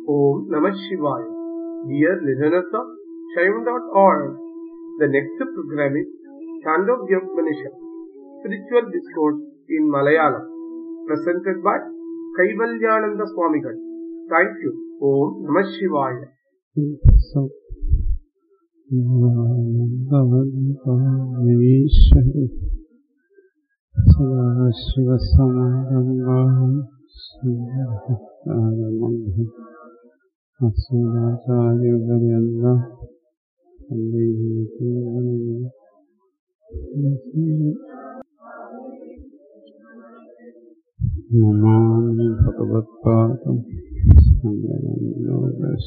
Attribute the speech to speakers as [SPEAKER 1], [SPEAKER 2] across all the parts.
[SPEAKER 1] Om Namah Shivaya. Dear listeners of Shaivan.org, the next program is Chandogya Upanishad, Spiritual Discourse in Malayalam, presented by Kaivalyananda Swamigal. Thank you. Om Namah Shivaya.
[SPEAKER 2] ഭഗവീശ്വരി സദാശിവസമാരംഭാം അസുരാചാര്യപര്യന്ത Namami ഭഗവത്പാദം ലോകേശ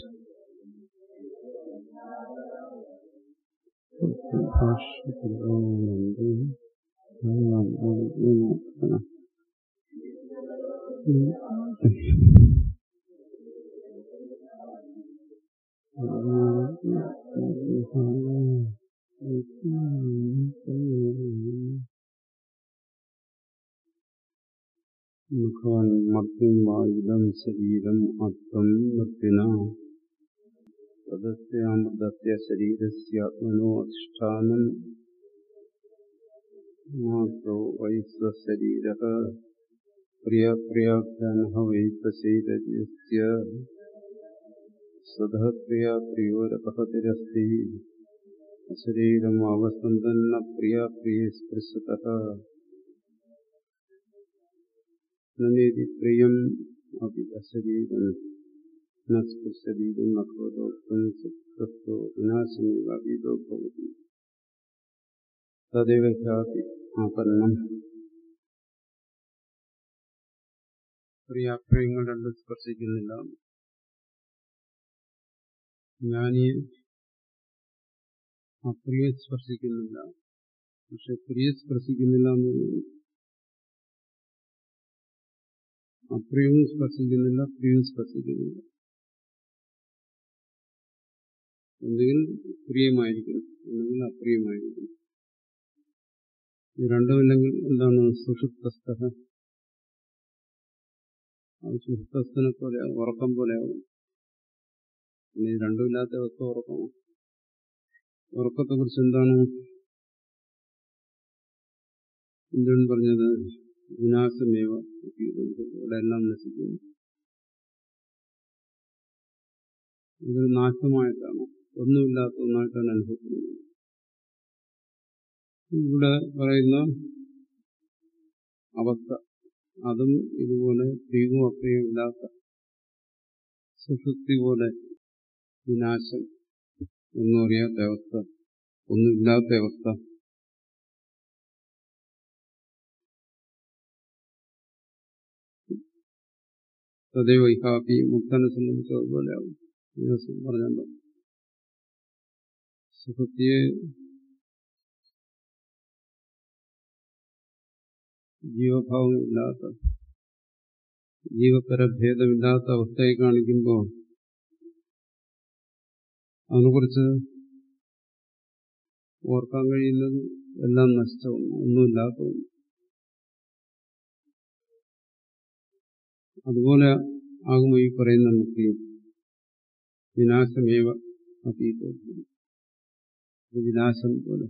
[SPEAKER 2] മുഖാൻ മർദ്യം വായുധം ശരീരം അത്വം മർദ്ദിന തദസ്യാമൃതസ്യ ശരീരസ്യാത്മനോ അധിഷ്ഠാനം മാത്രോ വൈശ്വശരീരः പ്രിയപ്രിയാഖ്യാനः വൈശ്വശരീരസ്യ സ്വതः പ്രിയാപ്രിയോരപഹതിരസ്തി അശരീരമാവസന്തന്ന പ്രിയാപ്രിയേ സ്പൃശതः നനേതി പ്രിയം അപി അശരീരം न स्पृशरीरं अक्रोधोक्तं सुप्रस्थो विनाशमेव अभीतो भवति तदेव happy ആപന്നം പ്രിയാപ്രിയങ്ങൾ രണ്ടും സ്പർശിക്കുന്നില്ല ജ്ഞാനിയെ അപ്രിയെ സ്പർശിക്കുന്നില്ല പക്ഷെ പ്രിയെ സ്പർശിക്കുന്നില്ല എന്നുള്ളത് അപ്രിയവും സ്പർശിക്കുന്നില്ല പ്രിയവും സ്പർശിക്കുന്നില്ല ഒന്നുകിൽ പ്രിയമായിരിക്കും അല്ലെങ്കിൽ അപ്രിയമായിരിക്കും ഇത് രണ്ടുമില്ലെങ്കിൽ എന്താണ് സുഷുപ്തസ്ഥ അത് സുഷുപ്തസ്ഥനെ പോലെ ഉറക്കം പോലെയാവും പിന്നെ ഇത് രണ്ടുമില്ലാത്ത അവസ്ഥ ഉറക്കമോ ഉറക്കത്തെ കുറിച്ച് എന്താണ് എന്താണ് പറഞ്ഞത് വിനാശമേവ ഇവിടെ എല്ലാം നശിക്കുന്നു ഇതൊരു നാശമായിട്ടാണ് ഒന്നുമില്ലാത്ത ഒന്നായിട്ടാണ് അനുഭവപ്പെടുന്നത് ഇവിടെ പറയുന്ന അവസ്ഥ അതും ഇതുപോലെ തീവും അപ്രിയും ഇല്ലാത്ത സുഷുപ്തി പോലെ വിനാശം ഒന്നും അറിയാത്ത അവസ്ഥ ഒന്നുമില്ലാത്ത അവസ്ഥ തദൈവ ഇഹാപ്പി മുക്തനെ സംബന്ധിച്ച് അതുപോലെയാവും പറഞ്ഞല്ലോ സുഖത്തിയെ ജീവഭാവമില്ലാത്ത ജീവപരഭേദമില്ലാത്ത അവസ്ഥയെ കാണിക്കുമ്പോൾ അതിനെക്കുറിച്ച് ഓർക്കാൻ കഴിയുന്നത് എല്ലാം നശിച്ച ഒന്ന് ഒന്നുമില്ലാത്ത ഒന്ന് അതുപോലെ ആകുമോ ഈ പറയുന്ന മുക്തി വിനാശമേവ അതീത വിനാശം പോലെ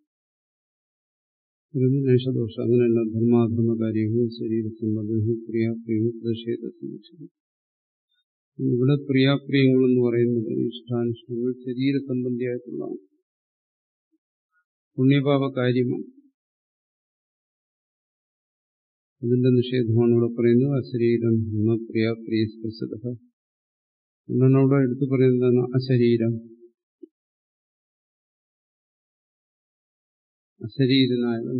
[SPEAKER 2] നേഷദോഷം അങ്ങനെയല്ല ധർമാധർമ്മകാര്യവും ശരീരസംബന്ധവും പ്രിയാപ്രിയവും പ്രതിഷേധ സംരക്ഷണം ഇവിടെ പ്രിയാപ്രിയങ്ങൾ എന്ന് പറയുന്നത് ഇഷ്ടാനിഷ്ടങ്ങൾ ശരീര സംബന്ധിയായിട്ടുള്ളതാണ് പുണ്യപാപ കാര്യമാണ് ഇതിന്റെ നിഷേധമാണ് ഇവിടെ പറയുന്നത് അശരീരം എന്ന പ്രിയാപ്രിയ സ്പർശത എന്നാണ് അവിടെ എടുത്തു പറയുന്നത് അശരീരം അശരീരനായവൻ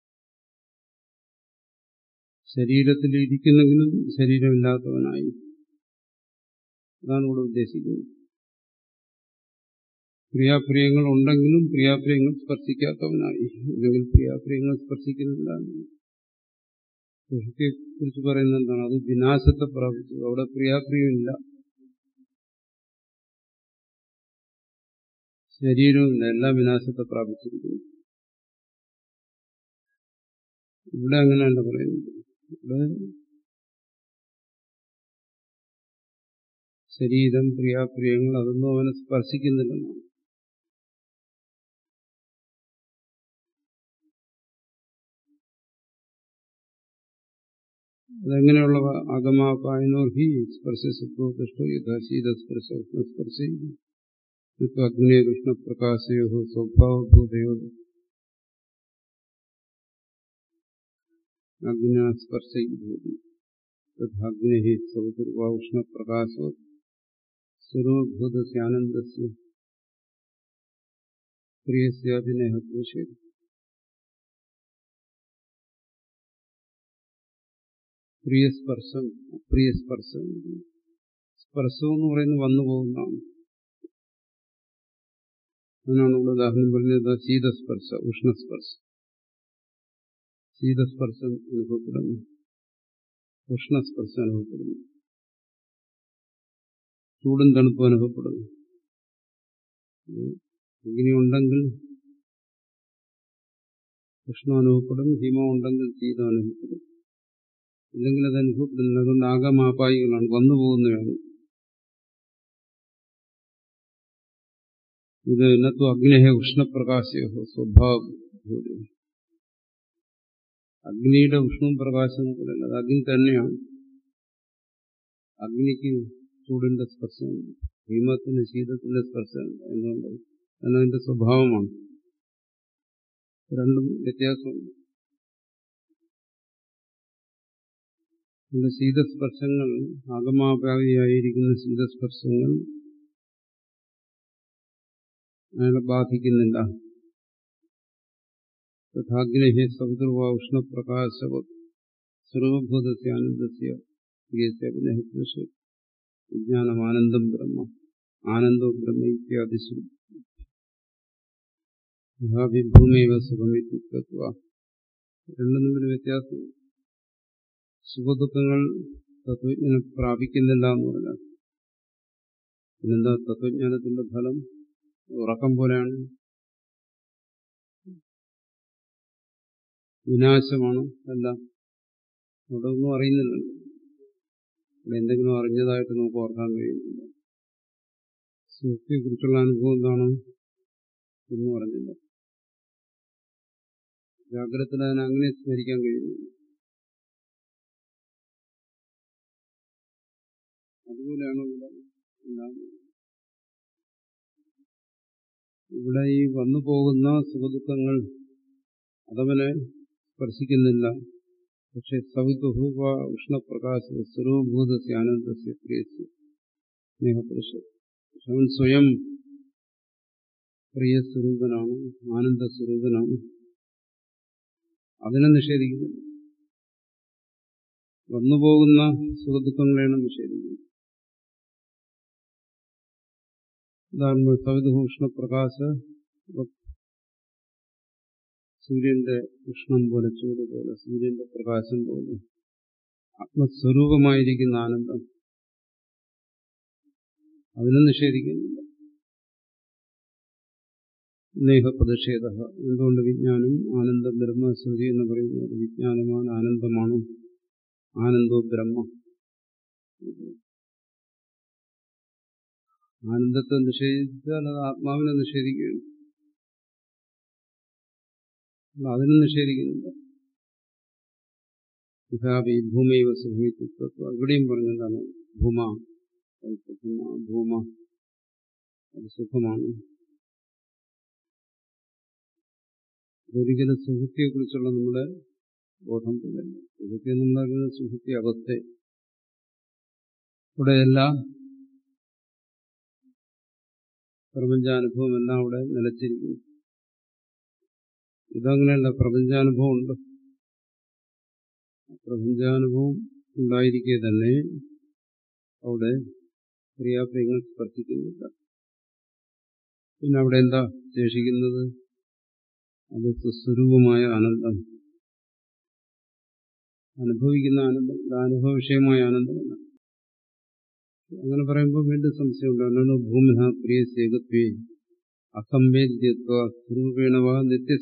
[SPEAKER 2] ശരീരത്തിൽ ഇരിക്കുന്നെങ്കിലും ശരീരമില്ലാത്തവനായി അതാണ് ഇവിടെ ഉദ്ദേശിക്കുന്നത് പ്രിയാപ്രിയങ്ങൾ ഉണ്ടെങ്കിലും പ്രിയാപ്രിയങ്ങൾ സ്പർശിക്കാത്തവനായി അല്ലെങ്കിൽ പ്രിയാപ്രിയങ്ങൾ സ്പർശിക്കുന്നില്ല സൃഷ്ടിയെ കുറിച്ച് പറയുന്നത് എന്താണ് അത് വിനാശത്തെ പ്രാപിച്ചു അവിടെ പ്രിയാപ്രിയമില്ല ശരീരവുമില്ല എല്ലാം വിനാശത്തെ പ്രാപിച്ചിരിക്കുന്നു ഇവിടെ അങ്ങനെയല്ല പറയുന്നത് ഇവിടെ ശരീരം പ്രിയാപ്രിയങ്ങൾ അതൊന്നും അവനെ സ്പർശിക്കുന്നില്ലെന്നാണ് അതെങ്ങനെയുള്ളവ അഗമാപായനോർ ഹി സ്പർശസുപ്രതിഷ്ഠോ യഥാശീതസ്പർശ സ്പർശ അഗ്നേ കൃഷ്ണപ്രകാശയോ സ്വഭാവഭൂതയോ അഗ്നാസ്പർശഭൂതി തഥാഗ്നി സൗദുർവാ ഉഷ്ണപ്രകാശോ സ്വരൂപഭൂതസ്യാനന്ദസ്യ പ്രിയസ്യാതിനേഹ ദൂഷ്യത് പ്രിയസ്പർശം അപ്രിയസ്പർശം സ്പർശം എന്ന് പറയുന്നത് വന്നു പോകുന്നതാണ് അതിനാണ് ഇവിടെ ഉദാഹരണം പറഞ്ഞത് ശീതസ്പർശ ഉഷ്ണസ്പർശം ശീതസ്പർശം അനുഭവപ്പെടുന്നു ഉഷ്ണസ്പർശം അനുഭവപ്പെടുന്നു ചൂടും തണുപ്പും അനുഭവപ്പെടുന്നു അഗ്നി ഉണ്ടെങ്കിൽ ഉഷ്ണം അനുഭവപ്പെടും ഹിമം ഉണ്ടെങ്കിൽ ശീതം അനുഭവപ്പെടും ഇല്ലെങ്കിൽ അത് അനുഭവപ്പെടുന്നില്ല അതുകൊണ്ട് ആകമാപായികളാണ് വന്നു പോകുന്നതാണ് ഇത് എന്നത്തു അഗ്നിഹ ഉഷ്ണപ്രകാശയോ സ്വഭാവം അഗ്നിയുടെ ഉഷ്ണവും പ്രകാശവും പോലെയല്ല അത് അഗ്നി തന്നെയാണ് അഗ്നിക്ക് ചൂടിന്റെ സ്പർശം ഭീമത്തിന് ശീതത്തിന്റെ സ്പർശം എന്തുകൊണ്ട് അതിന്റെ സ്വഭാവമാണ് രണ്ടും വ്യത്യാസമുണ്ട് ശീതസ്പർശങ്ങൾ ആഗമാപാതിയായിരിക്കുന്ന ശീതസ്പർശങ്ങൾ അയാളെ ബാധിക്കുന്നില്ല തഥാഗ്നഹി സമുദ്രവ ഉഷ്ണപ്രകാശവ സർവഭൂതസ്യ ആനന്ദസ്യ വിജ്ഞാനം ആനന്ദം ബ്രഹ്മ ആനന്ദോ ബ്രഹ്മ ഇത്യാദി വിഭൂമേവ സുഖമിത്വ രണ്ടും തമ്മിൽ വ്യത്യാസം സുഖദുഃഖങ്ങൾ തത്വജ്ഞാനം പ്രാപിക്കുന്നില്ല എന്ന് പറഞ്ഞാൽ പിന്നെന്താ തത്വജ്ഞാനത്തിന്റെ ഫലം ഉറക്കം പോലെയാണ് വിനാശമാണ് എല്ലാം അവിടെ ഒന്നും അറിയുന്നില്ലല്ലോ ഇവിടെ എന്തെങ്കിലും അറിഞ്ഞതായിട്ട് നമുക്ക് ഓർക്കാൻ കഴിയുന്നില്ല സുഖത്തെ കുറിച്ചുള്ള അനുഭവം എന്താണ് ഒന്നും അറിഞ്ഞില്ല ജാഗ്രതത്തിൽ അതിനെ അങ്ങനെ സ്മരിക്കാൻ കഴിയുന്നില്ല അതുപോലെയാണ് ഇവിടെ എല്ലാം ഇവിടെ ഈ വന്നു പോകുന്ന സുഖദുഃഖങ്ങൾ അതവനെ സ്പർശിക്കുന്നില്ല പക്ഷെ സവിതുഹൂവ ഉഷ്ണപ്രകാശ സ്വരൂപഭൂതസ്യ ആനന്ദസ്യ പ്രിയസ്യ സ്നേഹപുരുഷ അവൻ സ്വയം പ്രിയസ്വരൂപനാണ് ആനന്ദസ്വരൂപനാണ് അതിനെ നിഷേധിക്കുന്നില്ല വന്നുപോകുന്ന സുഖദുഃഖങ്ങളെയാണ് നിഷേധിക്കുന്നത് ഉദാഹരണം സവിതുഭൂഷണ പ്രകാശ സൂര്യന്റെ ഉഷ്ണം പോലെ ചൂട് പോലെ സൂര്യന്റെ പ്രകാശം പോലെ ആത്മസ്വരൂപമായിരിക്കുന്ന ആനന്ദം അതിനെ നിഷേധിക്കുന്നില്ല സ്നേഹപ്രതിഷേധ എന്തുകൊണ്ട് വിജ്ഞാനം ആനന്ദം ബ്രഹ്മശ്രുതി എന്ന് പറയുന്നത് വിജ്ഞാനമാണ് ആനന്ദമാണ് ആനന്ദോ ബ്രഹ്മ ആനന്ദത്തെ നിഷേധിച്ചാൽ അത് ആത്മാവിനെ നിഷേധിക്കുകയാണ് അതിനും നിഷേധിക്കുന്നില്ല ഇഹാബി ഭൂമൈവ സുഖമിത്വ ഇവിടെയും പറഞ്ഞതാണ് ഭൂമ അത് സുഖമാണ് ഭൂമ അത് സുഖമാണ് ഒരിക്കലും സുഹൃത്തിയെ കുറിച്ചുള്ള നമ്മുടെ ബോധം പോലെയല്ല സുഹൃത്തി എന്നുണ്ടാകുന്ന സുഹൃത്തി അവസ്ഥ ഇവിടെയെല്ലാം പ്രപഞ്ചാനുഭവം എല്ലാം അവിടെ നിലച്ചിരിക്കുന്നു ഇതങ്ങനെയല്ല പ്രപഞ്ചാനുഭവം ഉണ്ട് പ്രപഞ്ചാനുഭവം ഉണ്ടായിരിക്കെ തന്നെ അവിടെ ക്രിയാപ്രിയങ്ങൾ സ്പർശിക്കുന്നില്ല പിന്നെ അവിടെ എന്താ ശേഷിക്കുന്നത് അത് സുസ്വരൂപമായ ആനന്ദം അനുഭവിക്കുന്ന ആനന്ദം അനുഭവ വിഷയമായ ആനന്ദമല്ല അങ്ങനെ പറയുമ്പോൾ വീണ്ടും സംശയമുണ്ട് അതാണ് ഭൂമിഹ പ്രിയ സേകത്വേ അസംവേദ്യത്വ സ്വരൂപേണവ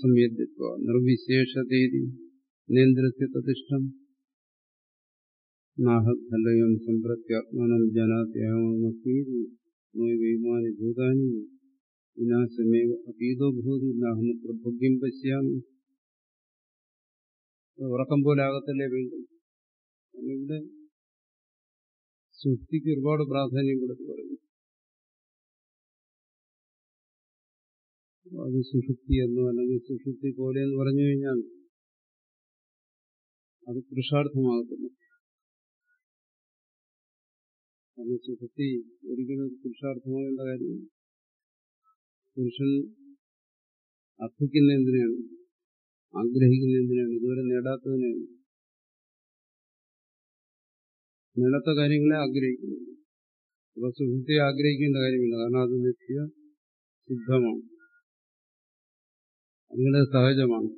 [SPEAKER 2] നിത്യസംവേദ്യത്വ നിർവിശേഷതേരി നേന്ദ്രസ്യ പ്രതിഷ്ഠം നാഹലയം സമ്പ്രത്യാത്മനം ജനാത്യാമീതി വിമാനി ഭൂതാനി വിനാശമേവ അപീതോ ഭൂതി നാഹം പ്രഭുഗ്യം പശ്യാമി ഉറക്കം പോലെ ആകത്തല്ലേ വീണ്ടും ഇവിടെ സുഷ്ടിക്ക് ഒരുപാട് പ്രാധാന്യം കൊടുത്ത് പറയും അത് സുഷുപ്തി എന്നോ അല്ലെങ്കിൽ സുഷുപ്തി പോലെ എന്ന് പറഞ്ഞു കഴിഞ്ഞാൽ അത് പുരുഷാർത്ഥമാകത്തില്ല കാരണം സുഷുപ്തി ഒരിക്കലും ഒരു പുരുഷാർത്ഥമാകേണ്ട കാര്യം പുരുഷൻ അർപ്പിക്കുന്ന എന്തിനാണ് ആഗ്രഹിക്കുന്ന എന്തിനാണ് ഇതുവരെ നേടാത്തതിനാണ് നേടാത്ത കാര്യങ്ങളെ ആഗ്രഹിക്കുന്നു അപ്പൊ സുഷുപ്തി ആഗ്രഹിക്കേണ്ട കാര്യമില്ല കാരണം അത് നിത്യ സിദ്ധമാണ് അങ്ങനെ സഹജമാണ്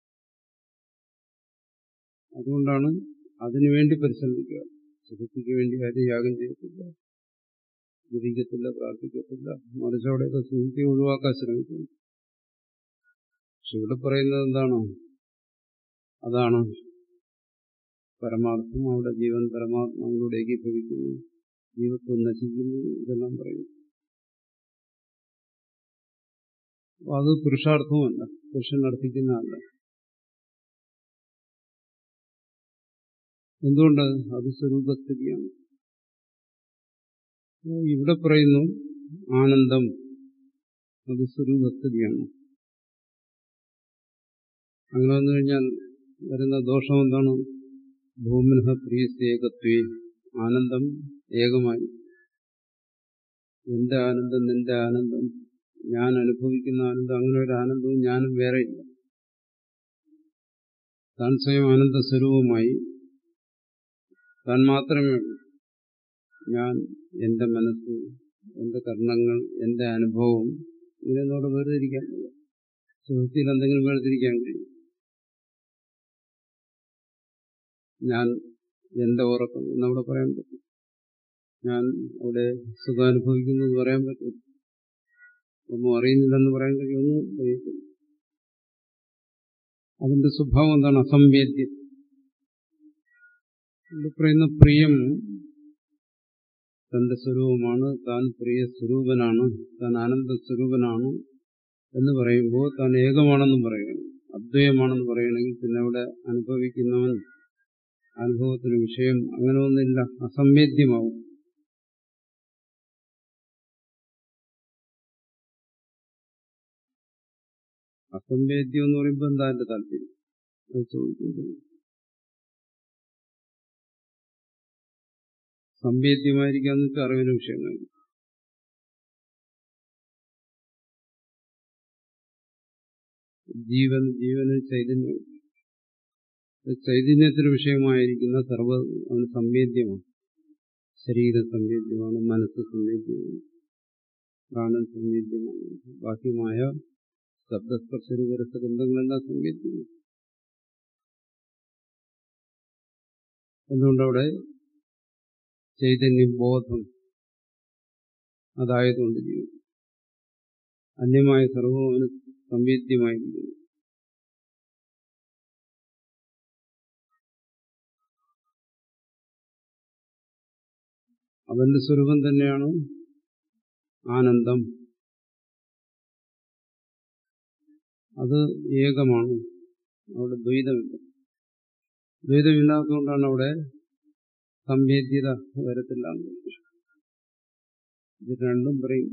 [SPEAKER 2] അതുകൊണ്ടാണ് അതിനുവേണ്ടി പരിശ്രമിക്കുക സുഖത്തിക്ക് വേണ്ടി ആരും യാഗം ചെയ്യത്തില്ല ജപിക്കത്തില്ല പ്രാർത്ഥിക്കത്തില്ല മറിച്ചവിടെയൊക്കെ സുഖത്തെ ഒഴിവാക്കാൻ ശ്രമിക്കുന്നു പക്ഷെ ഇവിടെ പറയുന്നത് എന്താണോ അതാണ് പരമാർത്ഥം അവിടെ ജീവൻ പരമാത്മാവിലൂടെ ഏകീഭവിക്കുന്നു ജീവത്വം നശിക്കുന്നു ഇതെല്ലാം പറയുന്നു അത് പുരുഷാർത്ഥവുമല്ല പുരുഷൻ അർത്ഥിക്കുന്നതല്ല എന്തുകൊണ്ട് അത് സ്വരൂപസ്ഥിതിയാണ് ഇവിടെ പറയുന്നു ആനന്ദം അത് സ്വരൂപസ്ഥിതിയാണ് അങ്ങനെ വന്നു കഴിഞ്ഞാൽ വരുന്ന ദോഷം എന്താണ് ഭൂമിനഹ പ്രിയസ്യേകത്വേ ആനന്ദം ഏകമായി എന്റെ ആനന്ദം നിന്റെ ആനന്ദം ഞാൻ അനുഭവിക്കുന്ന ആനന്ദം അങ്ങനെ ഒരു ആനന്ദവും ഞാനും വേറെയില്ല താൻ സ്വയം ആനന്ദ സ്വരൂപമായി താൻ മാത്രമേ ഉള്ളൂ ഞാൻ എന്റെ മനസ്സ് എന്റെ കർണങ്ങൾ എന്റെ അനുഭവം ഇതിനോട് വേർതിരിക്കാൻ കഴിയും സുഹൃത്തിയിൽ എന്തെങ്കിലും വേർതിരിക്കാൻ കഴിയും ഞാൻ എന്റെ ഉറക്കം എന്നവിടെ പറയാൻ പറ്റും ഞാൻ അവിടെ സുഖം അനുഭവിക്കുന്നത് പറയാൻ പറ്റും ഒന്നും അറിയുന്നില്ലെന്ന് പറയാൻ കഴിയുമെന്നും കഴിയത്തില്ല അതിന്റെ സ്വഭാവം എന്താണ് അസംവേദ്യം ഇവിടെ പറയുന്ന പ്രിയം തന്റെ സ്വരൂപമാണ് താൻ പ്രിയ സ്വരൂപനാണ് താൻ ആനന്ദ സ്വരൂപനാണ് എന്ന് പറയുമ്പോൾ താൻ ഏകമാണെന്നും പറയുകയാണ് അദ്വയമാണെന്ന് പറയണമെങ്കിൽ പിന്നെ അവിടെ അനുഭവിക്കുന്നവൻ അനുഭവത്തിന് വിഷയം അങ്ങനെ ഒന്നില്ല അസംവേദ്യമാവും അസംവേദ്യം എന്ന് പറയുമ്പോൾ എന്താ എന്റെ താല്പര്യം അത് ചോദിക്കുന്നത് സംവേദ്യമായിരിക്കാന്ന് വെച്ചാൽ അറിവിന് വിഷയമായി ജീവൻ ജീവന് ചൈതന്യം ചൈതന്യത്തിന് വിഷയമായിരിക്കുന്ന സർവ അവന് സംവേദ്യമാണ് ശരീരം സംവേദ്യമാണ് മനസ്സ് സംവേദ്യമാണ് പ്രാണൻ സംവേദ്യമാണ് ബാഹ്യമായ ശബ്ദസ്പർശരൂപരസഗന്ധങ്ങളെല്ലാം സംവേദ്യമാണ് എന്തുകൊണ്ടവിടെ ചൈതന്യം ബോധം അതായതുകൊണ്ട് ജീവിതം അന്യമായ സർവവും അവന് സംവേദ്യമായിരിക്കുന്നു അവന്റെ സ്വരൂപം തന്നെയാണ് ആനന്ദം അത് ഏകമാണ് അവിടെ ദ്വൈതമില്ല ദ്വൈതമില്ലാത്തതുകൊണ്ടാണ് അവിടെ സംവേദ്യത വരത്തില്ല ഇത് രണ്ടും പറയും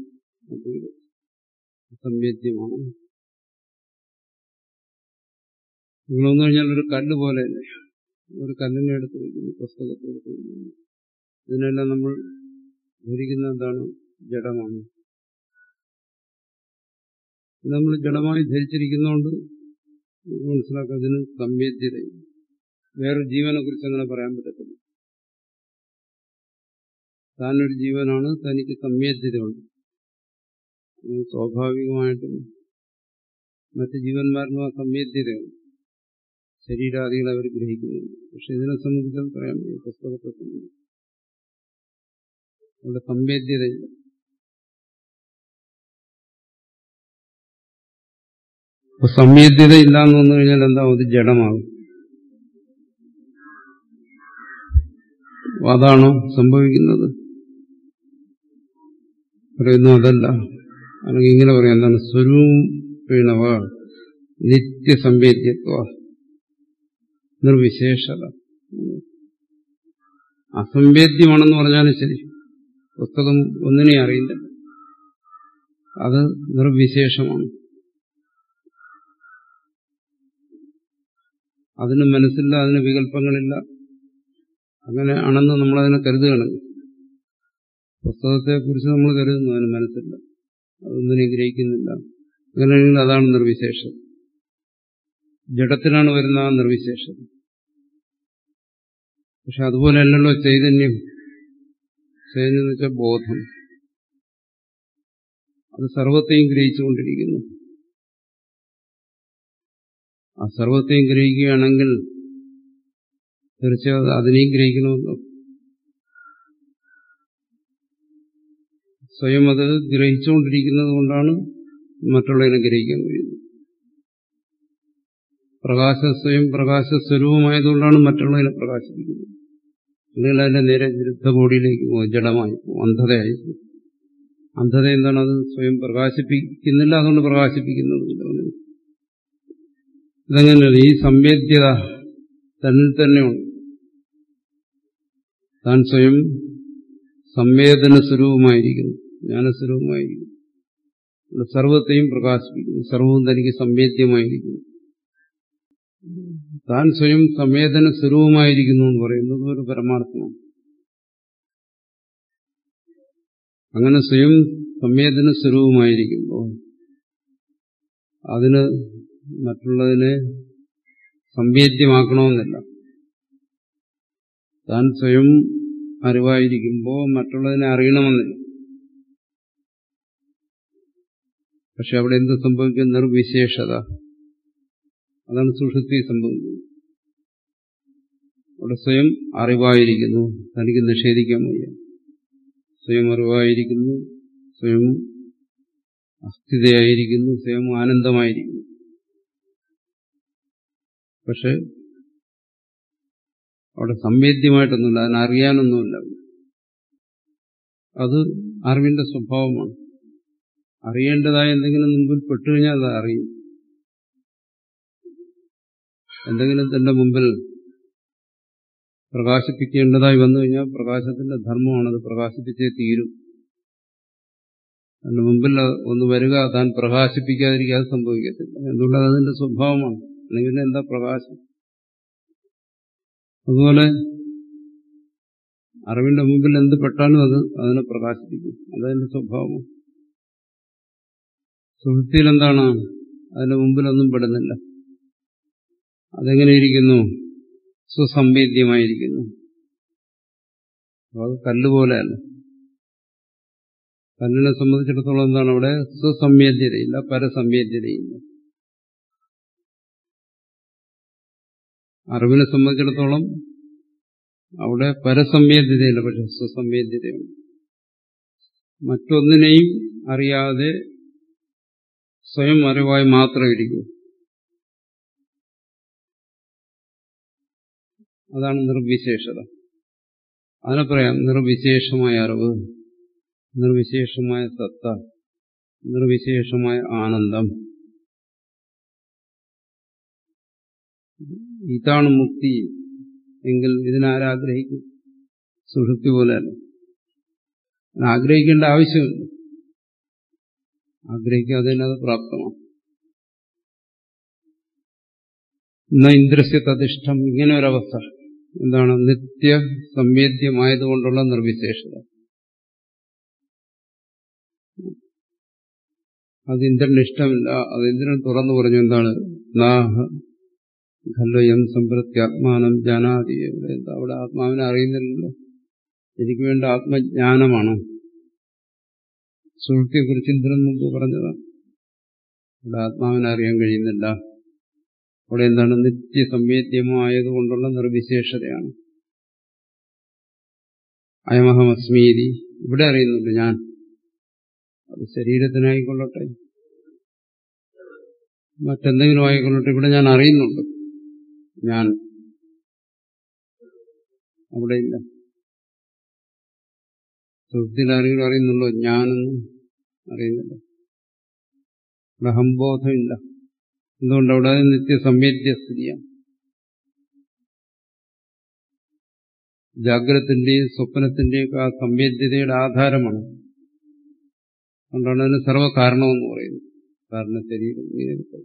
[SPEAKER 2] സംവേദ്യമാണ് നിങ്ങൾ വന്നു കഴിഞ്ഞാൽ ഒരു കല്ല് പോലെ ഒരു കല്ലിനെ എടുത്ത് വയ്ക്കുന്നു പുസ്തകത്തെ എടുത്ത് വയ്ക്കുന്നു ഇതിനെല്ലാം നമ്മൾ ധരിക്കുന്ന എന്താണ് ജഡമാണ് നമ്മൾ ജഡമായി ധരിച്ചിരിക്കുന്നതുകൊണ്ട് മനസ്സിലാക്കാം അതിന് സംവേദ്യത വേറൊരു ജീവനെ കുറിച്ച് അങ്ങനെ പറയാൻ പറ്റത്തില്ല താനൊരു ജീവനാണ് തനിക്ക് സംവേദ്യതയുണ്ട് സ്വാഭാവികമായിട്ടും മറ്റ് ജീവന്മാരിലും ആ സംവേദ്യതയുണ്ട് ശരീരാദികളെ അവർ ഗ്രഹിക്കുന്നുണ്ട് പക്ഷെ ഇതിനെ സംബന്ധിച്ച് പറയാൻ വയ്യ പുസ്തകത്തെ സംബന്ധിച്ച് അവിടെ സംവേദ്യതയില്ല അപ്പൊ സംവേദ്യത ഇല്ലാന്ന് വന്നു കഴിഞ്ഞാൽ എന്താ അത് ജഡമാകും അതാണോ സംഭവിക്കുന്നത് പറയുന്നു അതല്ല അല്ലെങ്കിൽ ഇങ്ങനെ പറയാം എന്താണ് സ്വരൂപിണവ നിത്യസംവേദ്യത്വ നിർവിശേഷത അസംവേദ്യമാണെന്ന് പറഞ്ഞാലും ശരി പുസ്തകം ഒന്നിനെ അറിയില്ല അത് നിർവിശേഷമാണ് അതിന് മനസ്സില്ല അതിന് വികല്പങ്ങളില്ല അങ്ങനെ ആണെന്ന് നമ്മളതിനെ കരുതുകയാണ് പുസ്തകത്തെക്കുറിച്ച് നമ്മൾ കരുതുന്നു അതിന് മനസ്സില്ല അതൊന്നിനെ ഗ്രഹിക്കുന്നില്ല അങ്ങനെയാണെങ്കിൽ അതാണ് നിർവിശേഷം ജഡത്തിലാണ് വരുന്ന ആ നിർവിശേഷം പക്ഷെ അതുപോലെയല്ലല്ലോ ചൈതന്യം ചൈതന്യം എന്ന് വെച്ചാൽ ബോധം അത് സർവത്തെയും ഗ്രഹിച്ചുകൊണ്ടിരിക്കുന്നു ആ സർവത്തെയും ഗ്രഹിക്കുകയാണെങ്കിൽ തീർച്ചയായും അതിനെയും ഗ്രഹിക്കണമല്ലോ സ്വയം അത് ഗ്രഹിച്ചുകൊണ്ടിരിക്കുന്നത് കൊണ്ടാണ് മറ്റുള്ളതിനെ ഗ്രഹിക്കാൻ കഴിയുന്നത് പ്രകാശ സ്വയം പ്രകാശ സ്വരൂപമായതുകൊണ്ടാണ് മറ്റുള്ളതിനെ പ്രകാശിപ്പിക്കുന്നത് അല്ലെങ്കിൽ അതിന്റെ നേരെ വിരുദ്ധ ബോഡിയിലേക്ക് പോകും ജഡമായി പോകും അന്ധതയായി പോകും അന്ധത എന്താണ് അത് സ്വയം പ്രകാശിപ്പിക്കുന്നില്ല അതുകൊണ്ട് പ്രകാശിപ്പിക്കുന്നുണ്ട് ഇതങ്ങനെയല്ല ഈ സംവേദ്യത തന്നിൽ തന്നെയുണ്ട് താൻ സ്വയം സംവേദന സ്വരൂപമായിരിക്കുന്നു ജ്ഞാനസ്വരൂപമായിരിക്കുന്നു സർവത്തെയും പ്രകാശിപ്പിക്കുന്നു സർവവും തനിക്ക് സംവേദ്യമായിരിക്കുന്നു താൻ സ്വയം സംവേദന സ്വരൂപമായിരിക്കുന്നു എന്ന് പറയുന്നത് ഒരു പരമാർത്ഥമാണ് അങ്ങനെ സ്വയം സംവേദന സ്വരൂപമായിരിക്കുമ്പോൾ അതിന് മറ്റുള്ളതിനെ സംവേദ്യമാക്കണമെന്നില്ല താൻ സ്വയം അറിവായിരിക്കുമ്പോൾ മറ്റുള്ളതിനെ അറിയണമെന്നില്ല പക്ഷെ അവിടെ എന്ത് സംഭവിക്കും നിർവിശേഷത അതാണ് സുഷുപ്തി സംഭവിക്കുന്നത് അവിടെ സ്വയം അറിവായിരിക്കുന്നു തനിക്ക് നിഷേധിക്കാൻ വയ്യ സ്വയം അറിവായിരിക്കുന്നു സ്വയം അസ്ഥിതയായിരിക്കുന്നു സ്വയം ആനന്ദമായിരിക്കുന്നു പക്ഷെ അവിടെ സംവേദ്യമായിട്ടൊന്നുമില്ല അതിനറിയാനൊന്നുമില്ല അത് അറിവിന്റെ സ്വഭാവമാണ് അറിയേണ്ടതായ എന്തെങ്കിലും മുമ്പിൽ പെട്ടുകഴിഞ്ഞാൽ അത് അറിയും എന്തെങ്കിലും തന്റെ മുമ്പിൽ പ്രകാശിപ്പിക്കേണ്ടതായി വന്നു കഴിഞ്ഞാൽ പ്രകാശത്തിന്റെ ധർമ്മമാണത് പ്രകാശിപ്പിച്ചേ തീരും അതിന്റെ മുമ്പിൽ ഒന്ന് വരിക താൻ പ്രകാശിപ്പിക്കാതിരിക്കാതെ സംഭവിക്കത്തില്ല എന്തുകൊണ്ടത് അതിന്റെ സ്വഭാവമാണ് അല്ലെങ്കിൽ എന്താ പ്രകാശം അതുപോലെ അറിവിന്റെ മുമ്പിൽ എന്ത് പെട്ടാലും അത് അതിനെ പ്രകാശിപ്പിക്കും അതതിന്റെ സ്വഭാവമാണ് സുഹൃത്തിയിൽ എന്താണ് അതിന്റെ മുമ്പിലൊന്നും പെടുന്നില്ല അതെങ്ങനെയിരിക്കുന്നു സുസംവേദ്യമായിരിക്കുന്നു അത് കല്ലുപോലെയല്ല കല്ലിനെ സംബന്ധിച്ചിടത്തോളം എന്താണ് അവിടെ സുസംവേദ്യതയില്ല പരസംവേദ്യതയില്ല അറിവിനെ സംബന്ധിച്ചിടത്തോളം അവിടെ പരസംവേദ്യതയില്ല പക്ഷെ സുസംവേദ്യതയുണ്ട് മറ്റൊന്നിനെയും അറിയാതെ സ്വയം അറിവായി മാത്രം ഇരിക്കും അതാണ് നിർവിശേഷത അതിനെ പറയാം നിർവിശേഷമായ അറിവ് നിർവിശേഷമായ സത്ത നിർവിശേഷമായ ആനന്ദം ഇതാണ് മുക്തി എങ്കിൽ ഇതിനാരാഗ്രഹിക്കും സുഷുപ്തി പോലെയല്ല ആഗ്രഹിക്കേണ്ട ആവശ്യമില്ല ആഗ്രഹിക്കാതെ തന്നെ അത് പ്രാപ്തമാണ് എന്ന ഇന്ദ്രസ്യ തതിഷ്ഠം ഇങ്ങനെ ഒരവസ്ഥ എന്താണ് നിത്യ സംവേദ്യമായതുകൊണ്ടുള്ള നിർവിശേഷത അത് ഇന്ദ്രന് ഇഷ്ടമില്ല അത് ഇന്ദ്രൻ തുറന്നു പറഞ്ഞു എന്താണ് നാഹ ഖല്വയം സമ്പ്രത്യാത്മാനം ജാനാതി എന്താ അവിടെ ആത്മാവിനെ അറിയുന്നില്ലല്ലോ എനിക്ക് വേണ്ട ആത്മജ്ഞാനമാണ് സുഹൃത്തിയെക്കുറിച്ച് ഇന്ദ്രൻ മുമ്പ് പറഞ്ഞതാണ് അവിടെ ആത്മാവിനെ അറിയാൻ കഴിയുന്നില്ല അവിടെ എന്താണ് നിത്യസംവേദ്യമായതുകൊണ്ടുള്ള നിർവിശേഷതയാണ് അയമഹമസ്മീതി ഇവിടെ അറിയുന്നുണ്ട് ഞാൻ അത് ശരീരത്തിനായിക്കൊള്ളട്ടെ മറ്റെന്തെങ്കിലും ആയിക്കൊള്ളട്ടെ ഇവിടെ ഞാൻ അറിയുന്നുണ്ട് ഞാൻ അവിടെ ഇല്ല സുഹൃത്തിൽ ആരെങ്കിലും അറിയുന്നുണ്ടോ ഞാനൊന്നും അറിയുന്നില്ല ഇവിടെ അഹംബോധമില്ല എന്തുകൊണ്ട് അവിടെ നിത്യസംവേദ്യ സ്ഥിതിയാണ് ജാഗ്രത്തിന്റെയും സ്വപ്നത്തിന്റെയും ആ സംവേദ്യതയുടെ ആധാരമാണ് അതുകൊണ്ടാണ് അതിന് സർവ്വകാരണമെന്ന് പറയുന്നത് കാരണ ശരീരം ഇങ്ങനെയൊക്കെ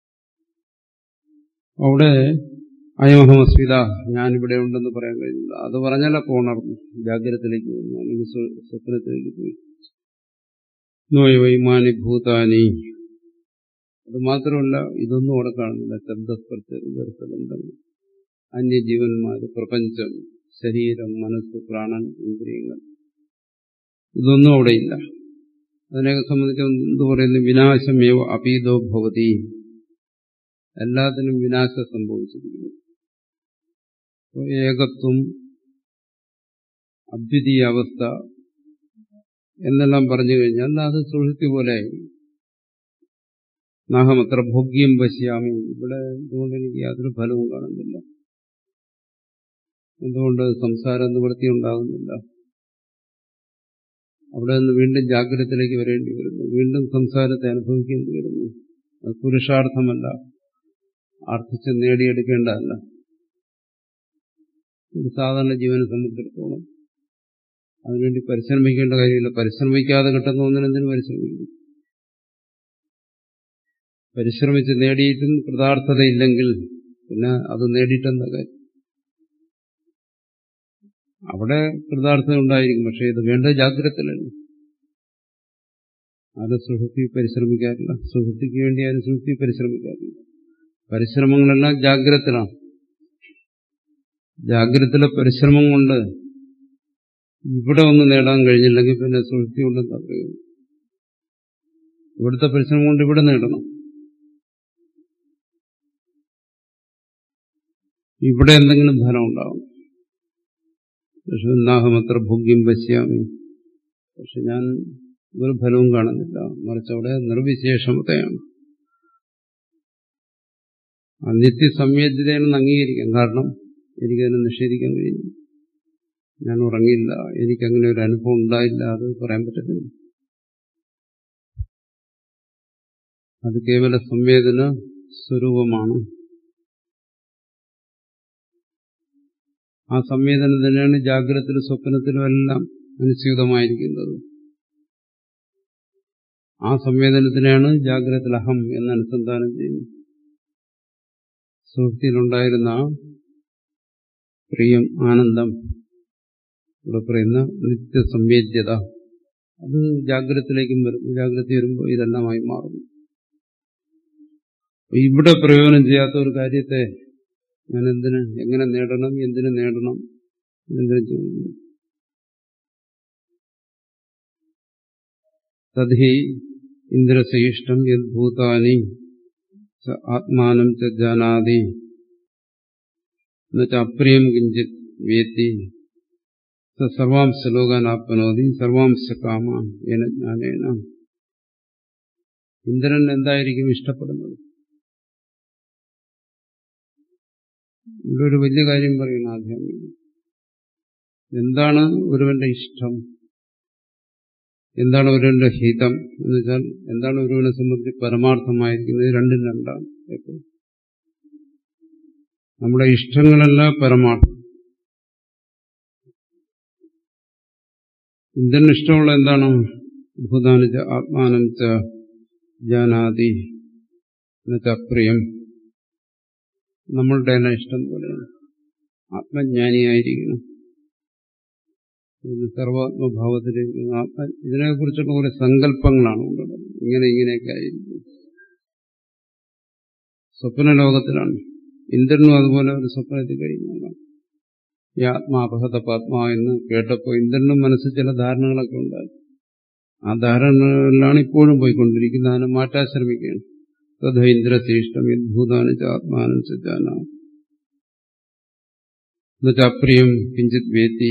[SPEAKER 2] അവിടെ അയമഹമസ്മിത ഞാനിവിടെ ഉണ്ടെന്ന് പറയാൻ കഴിയില്ല അത് പറഞ്ഞാൽ പോണർന്നു ജാഗ്രതത്തിലേക്ക് പോകുന്നു അല്ലെങ്കിൽ സ്വപ്നത്തിലേക്ക് പോയി നോയവൈമാനി ഭൂതാനി അത് മാത്രമല്ല ഇതൊന്നും അവിടെ കാണുന്നില്ല ശബ്ദസ്പർശബന്ധങ്ങൾ അന്യജീവന്മാര് പ്രപഞ്ചം ശരീരം മനസ്സ് പ്രാണൻ ഇന്ദ്രിയങ്ങൾ ഇതൊന്നും അവിടെയില്ല അതിനെയൊക്കെ സംബന്ധിച്ച് എന്ത് പറയുന്നു വിനാശമേവ അപീതോ ഭവതി എല്ലാത്തിനും വിനാശം സംഭവിച്ചിരിക്കുന്നു ഏകത്വം അദ്വിതീയ അവസ്ഥ എന്നെല്ലാം പറഞ്ഞു കഴിഞ്ഞാൽ അത് സുഹൃത്തി പോലെ നാഹമത്ര ഭോഗ്യം പശ്യാമി ഇവിടെ എന്തുകൊണ്ട് എനിക്ക് യാതൊരു ഫലവും കാണുന്നില്ല എന്തുകൊണ്ട് സംസാരം നിവൃത്തി ഉണ്ടാകുന്നില്ല അവിടെ നിന്ന് വീണ്ടും ജാഗ്രതത്തിലേക്ക് വരേണ്ടി വരുന്നു വീണ്ടും സംസാരത്തെ അനുഭവിക്കേണ്ടി വരുന്നു അത് പുരുഷാർത്ഥമല്ല ആർത്ഥിച്ച് നേടിയെടുക്കേണ്ടതല്ല ഒരു സാധാരണ ജീവനെ സംബന്ധിച്ചിടത്തോളം അതിനുവേണ്ടി പരിശ്രമിക്കേണ്ട കാര്യമില്ല പരിശ്രമിക്കാതെ കിട്ടുന്ന ഒന്നിനെന്തിനും പരിശ്രമിക്കുന്നു പരിശ്രമിച്ച് നേടിയിട്ടും കൃതാർത്ഥതയില്ലെങ്കിൽ പിന്നെ അത് നേടിയിട്ടെന്ന കാര്യം അവിടെ കൃതാർത്ഥത ഉണ്ടായിരിക്കും പക്ഷെ ഇത് വേണ്ട ജാഗ്രതയിലല്ല ആരും സുഹൃത്തി പരിശ്രമിക്കാറില്ല സുഹൃത്തിക്ക് വേണ്ടി ആരും സുഹൃത്തി പരിശ്രമിക്കാറില്ല പരിശ്രമങ്ങളെല്ലാം ജാഗ്രതത്തിലാണ് ജാഗ്രതത്തിലെ പരിശ്രമം കൊണ്ട് ഇവിടെ ഒന്ന് നേടാൻ കഴിഞ്ഞില്ലെങ്കിൽ പിന്നെ സുഹൃത്തി കൊണ്ട് എന്താ പ്രയോജനം ഇവിടുത്തെ പരിശ്രമം കൊണ്ട് ഇവിടെ നേടണം ഇവിടെ എന്തെങ്കിലും ഫലം ഉണ്ടാവും പക്ഷെ നാഹമത്ര ഭോഗ്യം പശ്യാമി പക്ഷെ ഞാൻ ഒരു ഫലവും കാണുന്നില്ല മറിച്ച് അവിടെ നിർവിശേഷമതയാണ് ആ നിത്യസംവേദ്യതയാണെന്ന് അംഗീകരിക്കാം കാരണം എനിക്കതിനെ നിഷേധിക്കാൻ കഴിയുന്നു ഞാൻ ഉറങ്ങില്ല എനിക്കങ്ങനെ ഒരു അനുഭവം ഉണ്ടായില്ല അത് പറയാൻ പറ്റത്തില്ല അത് കേവല സംവേദന സ്വരൂപമാണ് ആ സംവേദനം തന്നെയാണ് ജാഗ്രതത്തിലും സ്വപ്നത്തിലും എല്ലാം അനുസ്യൂതമായിരിക്കുന്നത് ആ സംവേദനത്തിനാണ് ജാഗ്രത അഹം എന്ന് അനുസന്ധാനം ചെയ്യുന്നത് സുഹൃത്തിയിലുണ്ടായിരുന്ന പ്രിയം ആനന്ദം ഇവിടെ പറയുന്ന നിത്യസംവേദ്യത അത് ജാഗ്രതത്തിലേക്കും വരും ജാഗ്രത വരുമ്പോൾ ഇതെല്ലാമായി മാറുന്നു ഇവിടെ പ്രയോജനം ചെയ്യാത്ത ഒരു കാര്യത്തെ ഞാൻ എന്തിന് എങ്ങനെ നേടണം എന്തിനു നേടണം എന്തിനു ചെയ്യുന്നു തദ്ഹി ഇന്ദ്രശ്രേഷ്ഠം യദ്ഭൂതാനി ആത്മാനം ച ജാനാതി എന്നുവെച്ചാൽ അപ്രിയം കിഞ്ചിത് വേത്തി സർവാംശ ലോകാനാപ്നോതി സർവാംശ കാമ എന ജ്ഞാനേന ഇന്ദ്രൻ എന്തായിരിക്കും ഇഷ്ടപ്പെടുന്നത് ഇവിടെ ഒരു വലിയ കാര്യം പറയുന്നു ആധ്യാത്മികം എന്താണ് ഒരുവന്റെ ഇഷ്ടം എന്താണ് ഒരുവന്റെ ഹിതം എന്ന് വെച്ചാൽ എന്താണ് ഒരുവനെ സംബന്ധിച്ച് പരമാർത്ഥമായിരിക്കുന്നത് രണ്ടും രണ്ടാണ് എപ്പോഴും നമ്മുടെ ഇഷ്ടങ്ങളല്ല പരമാർത്ഥം ഇന്ത്യന് ഇഷ്ടമുള്ള എന്താണ് ഭൂതാനിച്ച ആത്മാനം ച ജാനാതി എന്നുവെച്ചപ്രിയം നമ്മളുടെ തന്നെ ഇഷ്ടം പോലെയാണ് ആത്മജ്ഞാനിയായിരിക്കണം സർവാത്മഭാവത്തിലേക്ക് ആത്മ ഇതിനെക്കുറിച്ചുള്ള കുറെ സങ്കല്പങ്ങളാണ് ഉള്ളത് ഇങ്ങനെ ഇങ്ങനെയൊക്കെ ആയിരിക്കും സ്വപ്ന ലോകത്തിലാണ് ഇന്ദ്രനും അതുപോലെ ഒരു സ്വപ്നത്തിൽ കഴിയുന്നതാണ് ഈ ആത്മാപഹത പാത്മാ എന്ന് കേട്ടപ്പോൾ ഇന്ദ്രനും മനസ്സിൽ ചില ധാരണകളൊക്കെ ഉണ്ടായി ആ ധാരണകളിലാണ് ഇപ്പോഴും പോയിക്കൊണ്ടിരിക്കുന്നത് അതിനെ മാറ്റാൻ ശ്രമിക്കുകയാണ് തഥ ഇന്ദ്രശ്രേഷ്ഠം യദ്ഭൂതാന ആത്മാനം സജ്ജാന എന്നുവെച്ചപ്രിയം കിഞ്ചിത് വേത്തി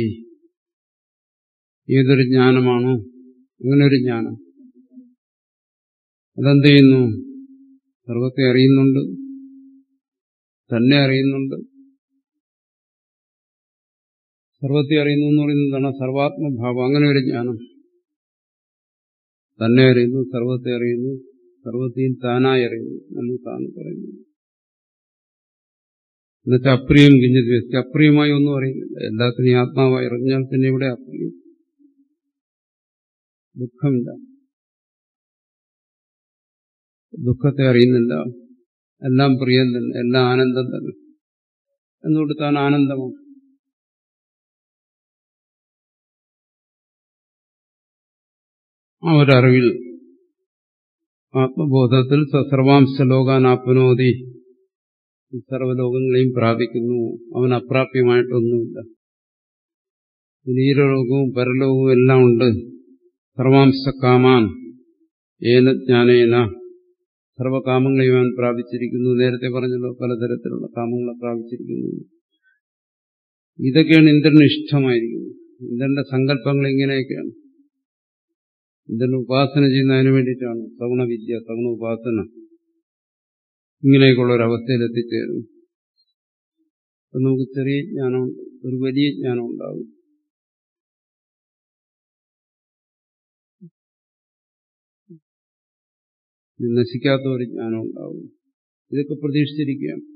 [SPEAKER 2] ഏതൊരു ജ്ഞാനമാണോ അങ്ങനെ ഒരു ജ്ഞാനം അതെന്ത് ചെയ്യുന്നു സർവത്തെ അറിയുന്നുണ്ട് തന്നെ അറിയുന്നുണ്ട് സർവത്തെ അറിയുന്നു എന്ന് പറയുന്നത് എന്താണ് സർവാത്മഭാവം അങ്ങനെ ഒരു ജ്ഞാനം തന്നെ അറിയുന്നു സർവത്തെ അറിയുന്നു സർവത്തെയും താനായി അറിയുന്നു എന്ന് താൻ പറയുന്നു എന്നുവെച്ചാൽ അപ്രിയം കിഞ്ചിത് വ്യക്തി അപ്രിയമായി ഒന്നും അറിയുന്നില്ല എല്ലാത്തിനെയും ആത്മാവായി അറിഞ്ഞാൽ പിന്നെ ഇവിടെ അപ്രിയം ദുഃഖമില്ല ദുഃഖത്തെ അറിയുന്നില്ല എല്ലാം പ്രിയം തന്നെ എല്ലാം ആനന്ദം തന്നെ എന്നുകൊണ്ട് താൻ ആനന്ദമാണ് ആ ഒരറിവിൽ ആത്മബോധത്തിൽ സർവാംശ ലോകാനാപ്നോതി സർവ്വലോകങ്ങളെയും പ്രാപിക്കുന്നു അവൻ അപ്രാപ്യമായിട്ടൊന്നുമില്ല നീരലോകവും പരലോകവും എല്ലാം ഉണ്ട് സർവാംശ കാമാൻ ഏന ജ്ഞാനേന സർവകാമങ്ങളെയും അവൻ പ്രാപിച്ചിരിക്കുന്നു നേരത്തെ പറഞ്ഞല്ലോ പലതരത്തിലുള്ള കാമങ്ങളെ പ്രാപിച്ചിരിക്കുന്നു ഇതൊക്കെയാണ് ഇന്ദ്രന് ഇഷ്ടമായിരിക്കുന്നത് ഇന്ദ്രന്റെ സങ്കല്പങ്ങൾ ഇങ്ങനെയൊക്കെയാണ് ഇന്ദ്രൻ ഉപാസന ചെയ്യുന്നതിന് വേണ്ടിയിട്ടാണ് സഗുണവിദ്യ സഗുണ ഉപാസന ഇങ്ങനെയൊക്കെയുള്ള ഒരു അവസ്ഥയിൽ എത്തിച്ചേരും അപ്പൊ നമുക്ക് ചെറിയ ജ്ഞാനം ഒരു വലിയ ജ്ഞാനം ഉണ്ടാകും നശിക്കാത്ത ഒരു ജ്ഞാനം ഉണ്ടാവും ഇതൊക്കെ പ്രതീക്ഷിച്ചിരിക്കുകയാണ്